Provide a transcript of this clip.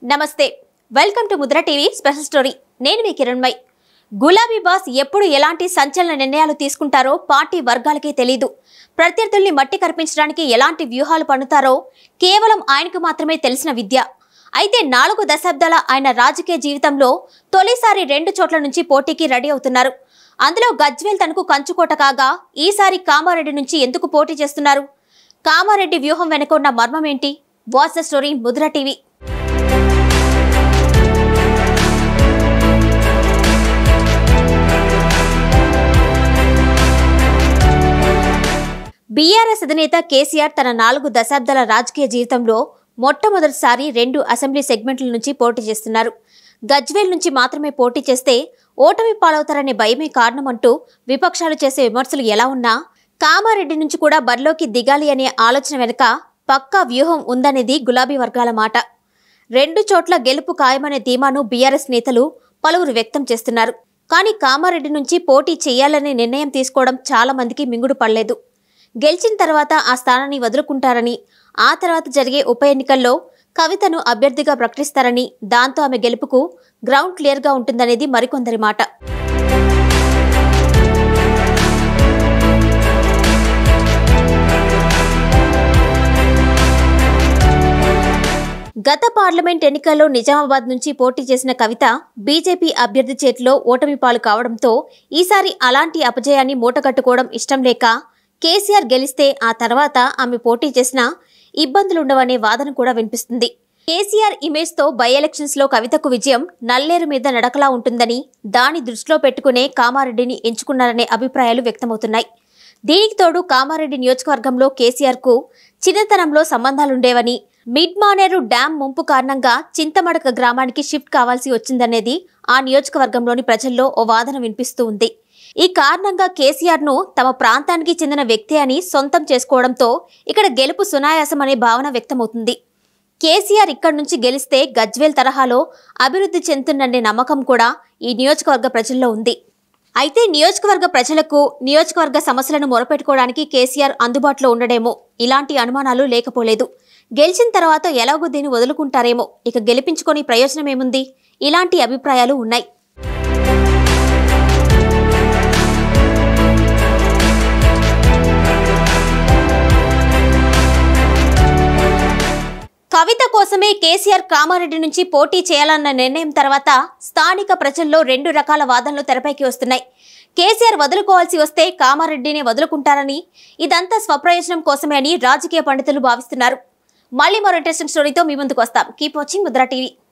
నమస్తే welcome to Mudra TV special story నేను మీ కిరణ్మయ్ గులాబీ బాస్ ఎప్పుడు ఎలాంటి సంచలన నిర్ణయాలు తీసుకుంటారో పార్టీ వర్గాలకే తెలీదు ప్రత్యర్థుల్ని మట్టి కనిపించడానికి ఎలాంటి వ్యూహాలు పన్నుతారో కేవలం ఆయనకు మాత్రమే తెలిసిన విద్య అయితే నాలుగు దశాబ్దాల ఆయన రాజకీయ జీవితంలో తొలిసారి రెండు చోట్ల నుంచి పోటీకి రెడీ అవుతున్నారు అందులో గజ్వేల్ తనకు కంచుకోట కాగా ఈసారి కామారెడ్డి నుంచి ఎందుకు పోటీ చేస్తున్నారు కామారెడ్డి వ్యూహం వెనుక ఉన్న మర్మం ఏంటి what's the story Mudra TV BRS అధినేత కేసీఆర్ తన నాలుగు దశాబ్దాల రాజకీయ జీవితంలో మొట్టమొదటిసారి రెండు అసెంబ్లీ సెగ్మెంట్ల నుంచి పోటీ చేస్తున్నారు గజ్వేల్ నుంచి మాత్రమే పోటీ చేస్తే ఓటమి పాలవుతారనే భయమే కారణమంటూ విపక్షాలు చేసే విమర్శలు ఎలా ఉన్నా కామారెడ్డి నుంచి కూడా బరిలోకి దిగాలి అనే ఆలోచన వెనుక పక్కా వ్యూహం ఉందనేది గులాబీ వర్గాల మాట రెండు చోట్ల గెలుపు ఖాయమనే ధీమాను బీఆర్ఎస్ నేతలు పలువురు వ్యక్తం చేస్తున్నారు కానీ కామారెడ్డి నుంచి పోటీ చేయాలనే నిర్ణయం తీసుకోవడం చాలా మందికి మింగుడు పడలేదు గెలిచిన తర్వాత ఆ స్థానాన్ని వదులుకుంటారని ఆ తర్వాత జరిగే ఉప ఎన్నికల్లో కవితను అభ్యర్థిగా ప్రకటిస్తారని దాంతో ఆమె గెలుపుకు గ్రౌండ్ క్లియర్గా ఉంటుందనేది మరికొందరి మాట గత పార్లమెంట్ ఎన్నికల్లో నిజామాబాద్ నుంచి పోటీ చేసిన కవిత బీజేపీ అభ్యర్థి చేతిలో ఓటమి పాలు కావడంతో ఈసారి అలాంటి అపజయాన్ని మూటగట్టుకోవడం ఇష్టం లేక కేసీఆర్ గెలిస్తే ఆ తర్వాత ఆమె పోటీ చేసినా ఇబ్బందులుండవనే వాదన కూడా వినిపిస్తుంది కేసీఆర్ ఇమేజ్ తో బై ఎలక్షన్స్ లో కవితకు విజయం నల్లేరు మీద నడకలా ఉంటుందని దాని దృష్టిలో పెట్టుకునే కామారెడ్డిని ఎంచుకున్నారనే అభిప్రాయాలు వ్యక్తమవుతున్నాయి దీనికి తోడు కామారెడ్డి నియోజకవర్గంలో కేసీఆర్ కు చిన్నతనంలో సంబంధాలుండేవని మిడ్ మానేరు డ్యాం ముంపు కారణంగా చింతమడక గ్రామానికి షిఫ్ట్ కావాల్సి వచ్చిందనేది ఆ నియోజకవర్గంలోని ప్రజల్లో ఓ వాదన వినిపిస్తూ ఉంది ఈ కారణంగా కేసీఆర్ ను తమ ప్రాంతానికి చెందిన వ్యక్తి అని సొంతం చేసుకోవడంతో ఇక్కడ గెలుపు సునాయాసం అనే భావన వ్యక్తమవుతుంది కేసీఆర్ ఇక్కడి నుంచి గెలిస్తే గజ్వేల్ తరహాలో అభివృద్ధి చెందుతుందనే నమ్మకం కూడా ఈ నియోజకవర్గ ప్రజల్లో ఉంది అయితే నియోజకవర్గ ప్రజలకు నియోజకవర్గ సమస్యలను మొరపెట్టుకోవడానికి కేసీఆర్ అందుబాటులో ఉండడేమో ఇలాంటి అనుమానాలు లేకపోలేదు గెలిచిన తర్వాత ఎలాగో దీన్ని వదులుకుంటారేమో ఇక గెలిపించుకొని ప్రయోజనమేముంది ఇలాంటి అభిప్రాయాలు ఉన్నాయి కవిత కోసమే కేసీఆర్ కామారెడ్డి నుంచి పోటీ చేయాలన్న నిర్ణయం తర్వాత స్థానిక ప్రజల్లో రెండు రకాల వాదనలు తెరపైకి వస్తున్నాయి కేసీఆర్ వదులుకోవాల్సి వస్తే కామారెడ్డిని వదులుకుంటారని ఇదంతా స్వప్రయోజనం కోసమే అని రాజకీయ పండితులు భావిస్తున్నారు మళ్ళీ మరో ఇంట్రెస్టింగ్ స్టోరీతో మీ ముందుకు వస్తాం కీప్ వాచింగ్ ముద్రా టీవీ